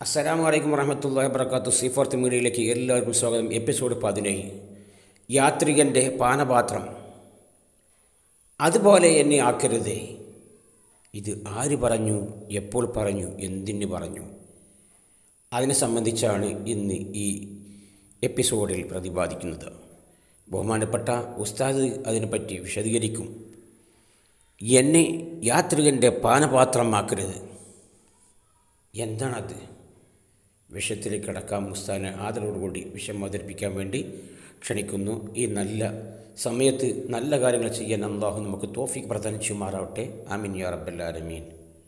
അസ്സലാമു അലൈക്കും വറഹമത്തല്ലാ വർക്കാത്തു സീഫോർത്ത് മീഡിയയിലേക്ക് എല്ലാവർക്കും സ്വാഗതം എപ്പിസോഡ് പതിനേഴ് യാത്രികൻ്റെ പാനപാത്രം അതുപോലെ എന്നെ ആക്കരുതേ ഇത് ആര് പറഞ്ഞു എപ്പോൾ പറഞ്ഞു എന്തിന് പറഞ്ഞു അതിനെ സംബന്ധിച്ചാണ് ഇന്ന് ഈ എപ്പിസോഡിൽ പ്രതിപാദിക്കുന്നത് ബഹുമാനപ്പെട്ട ഉസ്താദ് അതിനെപ്പറ്റി വിശദീകരിക്കും എന്നെ യാത്രികൻ്റെ പാനപാത്രമാക്കരുത് എന്താണത് വിഷയത്തിലേക്ക് കടക്കാം മുസ്താനെ ആദരവോടുകൂടി വിഷയം അവതരിപ്പിക്കാൻ വേണ്ടി ക്ഷണിക്കുന്നു ഈ നല്ല സമയത്ത് നല്ല കാര്യങ്ങൾ ചെയ്യാൻ അള്ളാഹു നമുക്ക് തോഫിക്ക് പ്രധാനം ചെയ്യുമാറാവട്ടെ ആമീൻ യാ റബ്ബല്ലാലമീൻ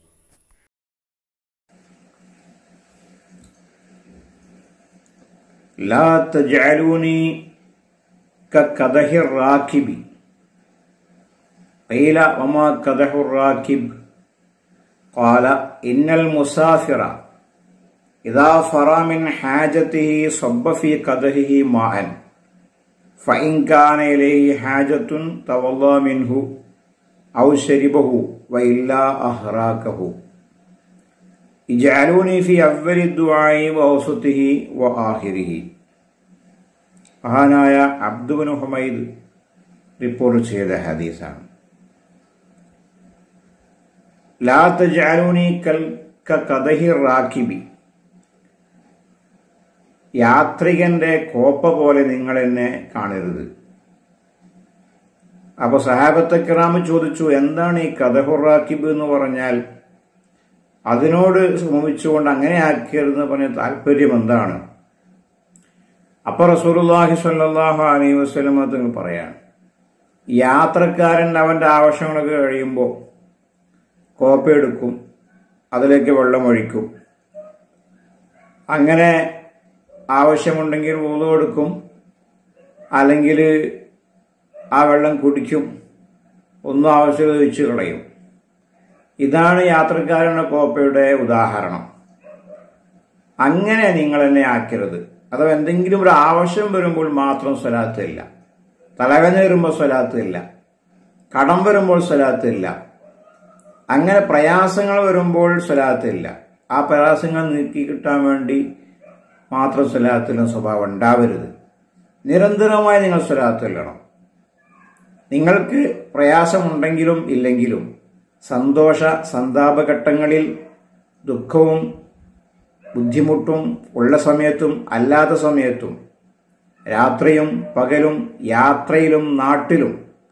لا تجعلوني كقدح الراكب قيل وما قدح الراكب قال إن المسافر إذا فرى من حاجته صب في قدحه ماء فإن كان إليه حاجة تولى منه أو شربه وإلا أهراكه ഇജാലൂനി ഫി അവലി ദുആഇ വൗസത്തിഹി വ ആഖിരിഹി മഹാനായ അബ്ദുബിൻ ഹുമൈദ് റിപ്പോർട്ട് ചെയ്ത ഹദീസാണ് ലാ തജാലൂനി കൽ കദഹി റാക്കിബി യാത്രികന്റെ കോപ്പ പോലെ നിങ്ങൾ എന്നെ കാണരുത് അപ്പൊ സഹാബത്ത് കിറാമ് ചോദിച്ചു എന്താണ് ഈ കദഹുർ റാക്കിബ് എന്ന് പറഞ്ഞാൽ അതിനോട് ശ്രമിച്ചുകൊണ്ട് അങ്ങനെ ആക്കിയതെന്ന് പറഞ്ഞ താല്പര്യം എന്താണ് അപ്പൊ റസൂലുല്ലാഹി സ്വല്ലല്ലാഹു അലൈഹി വസല്ലം തങ്ങൾ പറയാണ് യാത്രക്കാരൻ അവന്റെ ആവശ്യങ്ങളൊക്കെ കഴിയുമ്പോൾ കോപ്പയെടുക്കും അതിലേക്ക് വെള്ളം ഒഴിക്കും അങ്ങനെ ആവശ്യമുണ്ടെങ്കിൽ ഊതു കൊടുക്കും അല്ലെങ്കിൽ ആ വെള്ളം കുടിക്കും ഒന്നും ആവശ്യം ഒഴിച്ചു കളയും ഇതാണ് യാത്രക്കാരുടെ കോപ്പയുടെ ഉദാഹരണം അങ്ങനെ നിങ്ങൾ എന്നെ ആക്കരുത് അഥവാ എന്തെങ്കിലും ഒരു ആവശ്യം വരുമ്പോൾ മാത്രം സ്വലാത്തില്ല തലവേദന വരുമ്പോൾ സ്വലാത്തില്ല കടം വരുമ്പോൾ സ്വലാത്തില്ല അങ്ങനെ പ്രയാസങ്ങൾ വരുമ്പോൾ സ്വലാത്തില്ല ആ പ്രയാസങ്ങൾ നീക്കി കിട്ടാൻ വേണ്ടി മാത്രം സ്വലാത്തിലും സ്വഭാവം ഉണ്ടാവരുത് നിരന്തരമായി നിങ്ങൾ സ്വലാത്തില്ലണം നിങ്ങൾക്ക് പ്രയാസമുണ്ടെങ്കിലും ഇല്ലെങ്കിലും സന്തോഷ സന്താപഘട്ടങ്ങളിൽ ദുഃഖവും ബുദ്ധിമുട്ടും ഉള്ള സമയത്തും അല്ലാത്ത സമയത്തും രാത്രിയും പകലും യാത്രയിലും നാട്ടിലും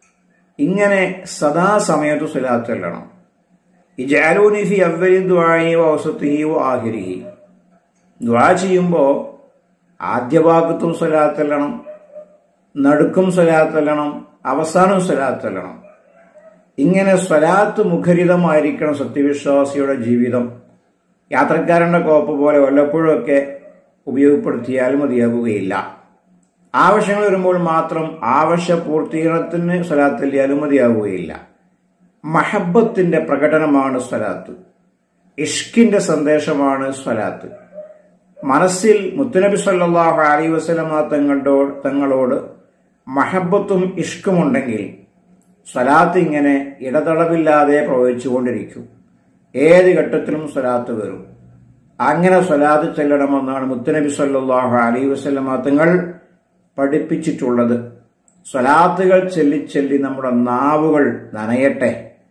ഇങ്ങനെ സദാസമയത്തു സ്വലാത്തെല്ലണം ഇജാലൂനിഫി അവരി ദ്വായി വസത്തിഹി ആഹിരിഹി ദ്വാ ചെയ്യുമ്പോൾ ആദ്യ ഭാഗത്തും സ്വലാത്തെല്ലണം നടുക്കും സ്വലാത്തെല്ലണം അവസാനം സ്വലാത്തെല്ലണം ഇങ്ങനെ സ്വലാത്ത് മുഖരിതമായിരിക്കണം സത്യവിശ്വാസിയുടെ ജീവിതം യാത്രക്കാരന്റെ കോപ്പ് പോലെ വല്ലപ്പോഴൊക്കെ ഉപയോഗപ്പെടുത്തിയാൽ മതിയാകുകയില്ല ആവശ്യങ്ങൾ വരുമ്പോൾ മാത്രം ആവശ്യ പൂർത്തീകരണത്തിന് സ്വലാത്തിൽ മതിയാകുകയില്ല മഹബത്തിന്റെ പ്രകടനമാണ് സ്വലാത്ത് ഇഷ്കിന്റെ സന്ദേശമാണ് സ്വലാത്ത് മനസ്സിൽ മുത്തുനബി സല്ലാഹു അലൈ വസ്ലമ തങ്ങളോ തങ്ങളോട് മഹബത്തും ഇഷ്കുമുണ്ടെങ്കിൽ സ്വലാത്ത് ഇങ്ങനെ ഇടതടവില്ലാതെ പ്രവഹിച്ചുകൊണ്ടിരിക്കും ഏത് ഘട്ടത്തിലും സ്വലാത്ത് വരും അങ്ങനെ സ്വലാത്ത് ചെല്ലണമെന്നാണ് മുത്തനബി സല്ലാഹു അലൈ വസ്ലമ തങ്ങൾ പഠിപ്പിച്ചിട്ടുള്ളത് സ്വലാത്തുകൾ ചെല്ലി ചെല്ലി നമ്മുടെ നാവുകൾ നനയട്ടെ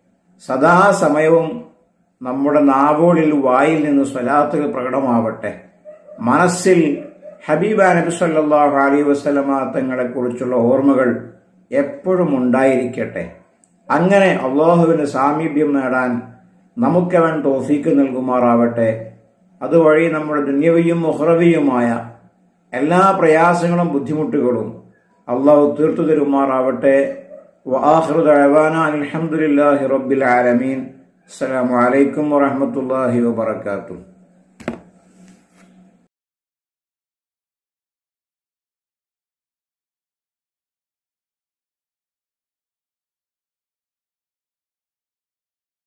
സദാസമയവും നമ്മുടെ നാവുകളിൽ വായിൽ നിന്ന് സ്വലാത്തുകൾ പ്രകടമാവട്ടെ മനസ്സിൽ ഹബീബ നബി സല്ലാഹു അലൈ വസ്ലമ തങ്ങളെ കുറിച്ചുള്ള ഓർമ്മകൾ എപ്പോഴും ഉണ്ടായിരിക്കട്ടെ അങ്ങനെ അള്ളാഹുവിന് സാമീപ്യം നേടാൻ നമുക്കവൻ തോഫീക്ക് നൽകുമാറാവട്ടെ അതുവഴി നമ്മുടെ ദുന്യവിയും മുഹ്റവിയുമായ എല്ലാ പ്രയാസങ്ങളും ബുദ്ധിമുട്ടുകളും അള്ളാഹു തീർത്തു തരുമാറാവട്ടെ വാഹൃദാന അലഹമുല്ലാഹി റബ്ബിൽ ആലമീൻ അസ്സലാമു അലൈക്കും വറഹമത്തല്ലാഹി വബർക്കാത്തു